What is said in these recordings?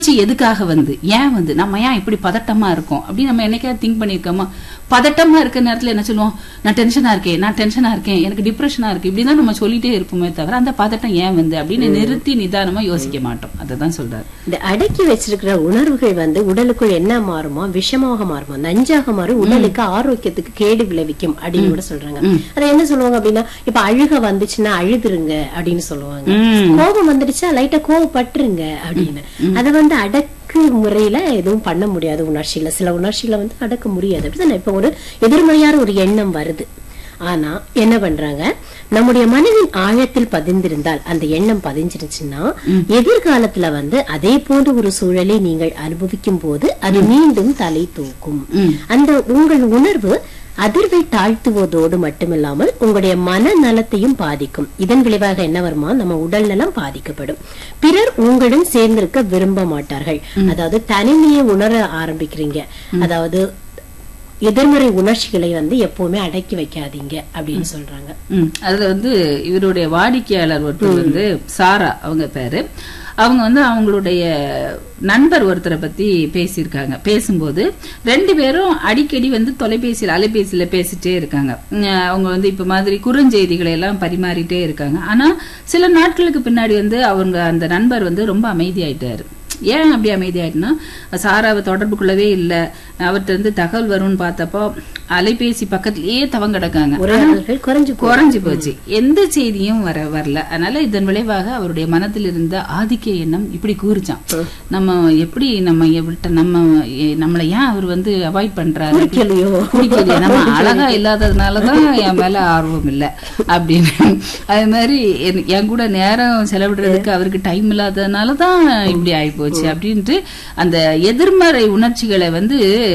உணர்ச்சி எதுக்காக வந்து ஏன் வந்து நம்ம ஏன் இப்படி பதட்டமா இருக்கோம் அப்படின்னு நம்ம என்னைக்காவது திங்க் பண்ணிருக்கோமா பதட்டமா இருக்க நேரத்துல என்ன சொல்லுவோம் நான் டென்ஷனா இருக்கேன் நான் டென்ஷனா இருக்கேன் எனக்கு டிப்ரெஷனா இருக்கு இப்படிதான் நம்ம சொல்லிட்டே இருப்போமே தவிர அந்த பதட்டம் ஏன் வந்து அப்படின்னு நிறுத்தி நிதானமா யோசிக்க மாட்டோம் அததான் சொல்றாரு இந்த அடக்கி வச்சிருக்கிற உணர்வுகள் வந்து உடலுக்குள் என்ன மாறுமா விஷமாக மாறுமா நஞ்சாக மாறி உடலுக்கு ஆரோக்கியத்துக்கு கேடு விளைவிக்கும் அப்படின்னு கூட சொல்றாங்க அதை என்ன சொல்லுவாங்க அப்படின்னா இப்ப அழுக வந்துச்சுன்னா அழுதுருங்க அப்படின்னு சொல்லுவாங்க ம். கோபம் வந்துடுச்சா லைட்டா கோவப்பட்டுருங்க அப்படின்னு அதை வந்து அடக்கு முறையில எதுவும் பண்ண முடியாது உணர்ச்சிகளை சில உணர்ச்சிகளை வந்து அடக்க முடியாது அப்படிதான் இப்ப ஒரு எதிர்மறையான ஒரு எண்ணம் வருது ஆனா என்ன பண்றாங்க நம்முடைய மனதின் ஆழத்தில் பதிந்திருந்தால் அந்த எண்ணம் பதிஞ்சிருச்சுன்னா எதிர்காலத்துல வந்து அதே போன்ற ஒரு சூழலை நீங்கள் அனுபவிக்கும் போது அது மீண்டும் தலை தூக்கும் அந்த உங்கள் உணர்வு அதிர்வை தாழ்த்துவதோடு மட்டுமில்லாமல் உங்களுடைய மனநலத்தையும் பாதிக்கும் இதன் விளைவாக என்ன வருமா நம்ம உடல் நலம் பாதிக்கப்படும் பிறர் உங்களுடன் சேர்ந்திருக்க விரும்ப மாட்டார்கள் அதாவது தனிமையை உணர ஆரம்பிக்கிறீங்க அதாவது எதிர்மறை உணர்ச்சிகளை வந்து எப்பவுமே அடக்கி வைக்காதீங்க அப்படின்னு சொல்றாங்க ம். அதுல வந்து இவருடைய வாடிக்கையாளர் ஒருத்தர் வந்து சாரா அவங்க பேரு அவங்க வந்து அவங்களுடைய நண்பர் ஒருத்தரை பத்தி பேசியிருக்காங்க பேசும்போது ரெண்டு பேரும் அடிக்கடி வந்து தொலைபேசியில் அலைபேசியில பேசிட்டே இருக்காங்க உம், அவங்க வந்து இப்ப மாதிரி குறுஞ்செய்திகளை எல்லாம் பரிமாறிட்டே இருக்காங்க ஆனா சில நாட்களுக்கு பின்னாடி வந்து அவங்க அந்த நண்பர் வந்து ரொம்ப அமைதியாயிட்டாரு ஏன் அப்படி அமைதியாயிட்டுனா சாராவை தொடர்புக்குள்ளவே இல்ல அவர்கிட்ட இருந்து தகவல் வரும்னு பார்த்தப்போ அலைபேசி பக்கத்திலேயே தவங்க கிடக்காங்க உரையாடல்கள் குறைஞ்சு போ- குறைஞ்சு போச்சு எந்த செய்தியும் வர வரல அதனால இதன் விளைவாக அவருடைய மனதில் இருந்த ஆதிக்க எண்ணம் இப்படி கூறிச்சான் நம்ம எப்படி நம்ம எவ்வளவு நம்ம எ- நம்மளை ஏன் அவர் வந்து அவாய்ட் பண்றாரு பிடிக்கலையோ? பிடிக்கலையோ நம்ம அழகா இல்லாததுனாலதான் என் மேல ஆர்வம் இல்ல அப்படின்னு அதே மாதிரி என்- என் கூட நேரம் செலவிடுறதுக்கு அவருக்கு டைம் இல்லாததுனாலதான் இப்படி ஆயிப்போச்சு அப்படின்ட்டு அந்த எதிர்மறை உணர்ச்சிகளை வந்து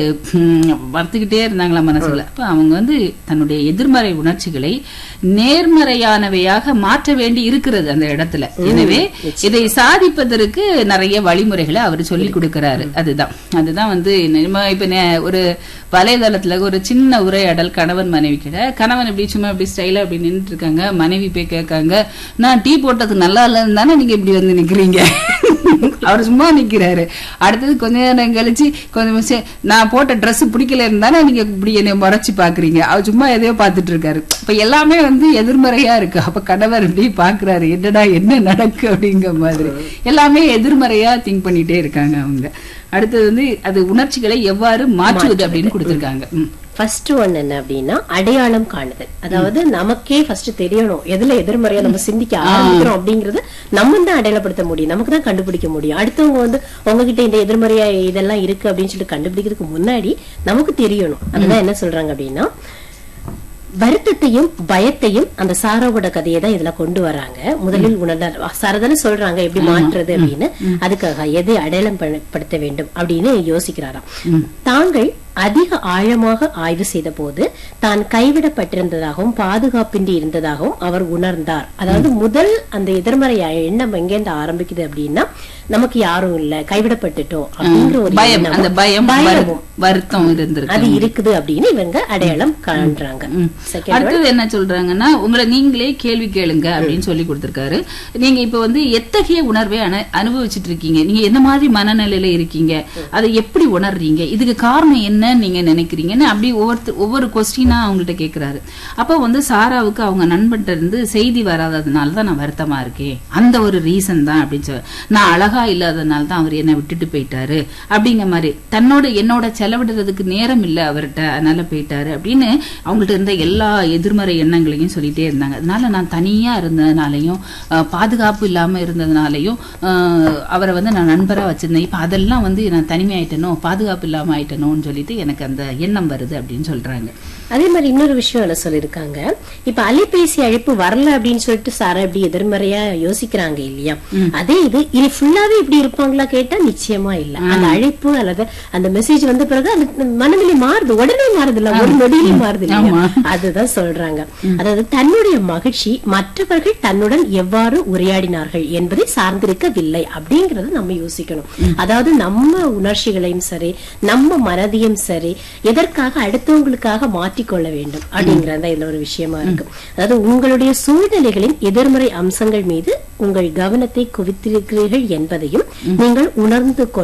ம், வளர்த்துக்கிட்டே இருந்தாங்களா மனசுல அப்ப அவங்க வந்து தன்னுடைய எதிர்மறை உணர்ச்சிகளை நேர்மறையானவையாக மாற்ற வேண்டி இருக்கிறது அந்த இடத்துல எனவே இதை சாதிப்பதற்கு நிறைய வழிமுறைகளை அவர் சொல்லி கொடுக்கிறாரு அதுதான் அதுதான் வந்து நம்ம இப்ப நே- ஒரு வலைதளத்துல ஒரு சின்ன உரையாடல் கணவன் மனைவி கிட்ட கணவன் இப்படி சும்மா இப்படி ஸ்டைலா அப்படி நின்னுட்டு இருக்காங்க மனைவி போய் கேட்காங்க நான் டீ போட்டது நல்லா இல்லைன்னு தானே நீங்க இப்படி வந்து நிக்கிறீங்க அவர் சும்மா நிக்கிறாரு அடுத்தது கொஞ்ச நேரம் கழிச்சு கொஞ்சம் சே- நான் போட்ட Dress பிடிக்கலன்னு தானே நீங்க இப்படி என்னை முறைச்சு பாக்குறீங்க அவர் சும்மா எதையோ பார்த்துட்டு இருக்காரு இப்ப எல்லாமே வந்து எதிர்மறையா இருக்கு அப்ப கணவர் இப்படி பாக்குறாரு என்னடா என்ன நடக்கு அப்படிங்கிற மாதிரி எல்லாமே எதிர்மறையா திங்க் பண்ணிட்டே இருக்காங்க அவங்க அடுத்தது வந்து அது உணர்ச்சிகளை எவ்வாறு மாற்றுவது அப்படின்னு கொடுத்திருக்காங்க ம். ஃபர்ஸ்ட் ஒன் என்ன அப்படின்னா அடையாளம் காணுதல் அதாவது நமக்கே ஃபர்ஸ்ட் தெரியணும் எதுல எதிர்மறையா நம்ம சிந்திக்க ஆரம்பிக்கிறோம் அப்படிங்கறது நம்ம தான் அடையாளப்படுத்த முடியும் நமக்கு தான் கண்டுபிடிக்க முடியும் அடுத்தவங்க வந்து உங்ககிட்ட இந்த எதிர்மறையா இதெல்லாம் இருக்கு அப்படின்னு சொல்லிட்டு கண்டுபிடிக்கிறதுக்கு முன்னாடி நமக்கு தெரியணும் அதுதான் என்ன சொல்றாங்க அப்படின்னா வருத்தத்தையும் பயத்தையும் அந்த சாராவோட கதையை தான் இதுல கொண்டு வராங்க முதலில் உணர்ந்தார் சாரதானே சொல்றாங்க எப்படி மாற்றுறது அப்படின்னு அதுக்காக எதை அடையாளம் படு- படுத்த வேண்டும் அப்படின்னு யோசிக்கிறாராம் தாங்கள் அதிக ஆழமாக ஆய்வு செய்த போது தான் கைவிடப்பட்டிருந்ததாகவும் பாதுகாப்பின்றி இருந்ததாகவும் அவர் உணர்ந்தார் அதாவது முதல் அந்த எதிர்மறை எண்ணம் எங்கேருந்து ஆரம்பிக்குது அப்படின்னா நமக்கு யாரும் இல்ல கைவிடப்பட்டுட்டோம் அப்படிங்கிற ஒரு பயம் எண்ணமும், அந்த பயம் வரு- பயமும் வருத்தம் இருந்திருக்கு அது இருக்குது அப்படின்னு இவங்க அடையாளம் காண்றாங்க Second அடுத்தது என்ன சொல்றாங்கன்னா உங்களை நீங்களே கேள்வி கேளுங்க அப்படின்னு சொல்லி கொடுத்திருக்காரு நீங்க இப்ப வந்து எத்தகைய உணர்வை அனு- அனுபவிச்சுட்டு இருக்கீங்க நீங்க என்ன மாதிரி மனநிலையில இருக்கீங்க அதை எப்படி உணர்றீங்க இதுக்கு காரணம் என்ன நீங்க நினைக்கிறீங்கன்னு அப்படி ஒவ்வொருத்தர் ஒவ்வொரு கொஸ்டினா அவங்கள்ட்ட கேக்குறாரு அப்ப வந்து சாராவுக்கு அவங்க நண்பன்ட்ட இருந்து செய்தி வராததுனால தான் நான் வருத்தமா இருக்கேன் அந்த ஒரு ரீசன் தான் அப்படின்னு சொல்ல நான் அழகா இல்லாததுனால தான் அவர் என்னை விட்டுட்டு போயிட்டாரு அப்படிங்கிற மாதிரி தன்னோட என்னோட செலவிடுறதுக்கு நேரம் இல்ல அவர்கிட்ட அதனால போயிட்டாரு அப்படின்னு அவங்கள்ட்ட இருந்த எல்லா எதிர்மறை எண்ணங்களையும் சொல்லிட்டே இருந்தாங்க அதனால நான் தனியா இருந்ததுனாலையும் அஹ், பாதுகாப்பு இல்லாம இருந்ததுனாலையும் அஹ், அவரை வந்து நான் நண்பரா வச்சிருந்தேன் இப்ப அதெல்லாம் வந்து நான் தனிமையாயிட்டனோ பாதுகாப்பு இல்லாம ஆயிட்டனோன்னு சொல்லிட்டு எனக்கு அந்த எண்ணம் வருது அப்படின்னு சொல்றாங்க அதே மாதிரி இன்னொரு விஷயம் என்ன சொல்லிருக்காங்க இப்ப அலைபேசி அழைப்பு வரல அப்படின்னு சொல்லிட்டு சாரா இப்படி எதிர்மறையா யோசிக்கிறாங்க இல்லையா அதே இது இது ஃபுல்லாவே இப்படி இருப்பாங்களா கேட்டா நிச்சயமா இல்ல அந்த அழைப்பு அல்லது அந்த மெசேஜ் வந்த பிறகு அது மனநிலை மாறுது உடனே மாறுது இல்ல ஒரு நொடியிலே மாறுது இல்லையா அதுதான் சொல்றாங்க அதாவது தன்னுடைய மகிழ்ச்சி மற்றவர்கள் தன்னுடன் எவ்வாறு உரையாடினார்கள் என்பதை சார்ந்திருக்கவில்லை அப்படிங்கறத நம்ம யோசிக்கணும் அதாவது நம்ம உணர்ச்சிகளையும் சரி நம்ம மனதையும் சரி எதற்காக அடுத்தவங்களுக்காக மாற்றி மாற்றிக்கொள்ள வேண்டும் அப்படிங்கறத இதுல ஒரு விஷயமா இருக்கு அதாவது உங்களுடைய சூழ்நிலைகளின் எதிர்மறை அம்சங்கள் மீது உங்கள் கவனத்தை குவித்திருக்கிறீர்கள் என்பதையும் நீங்கள் உணர்ந்து கொள்ள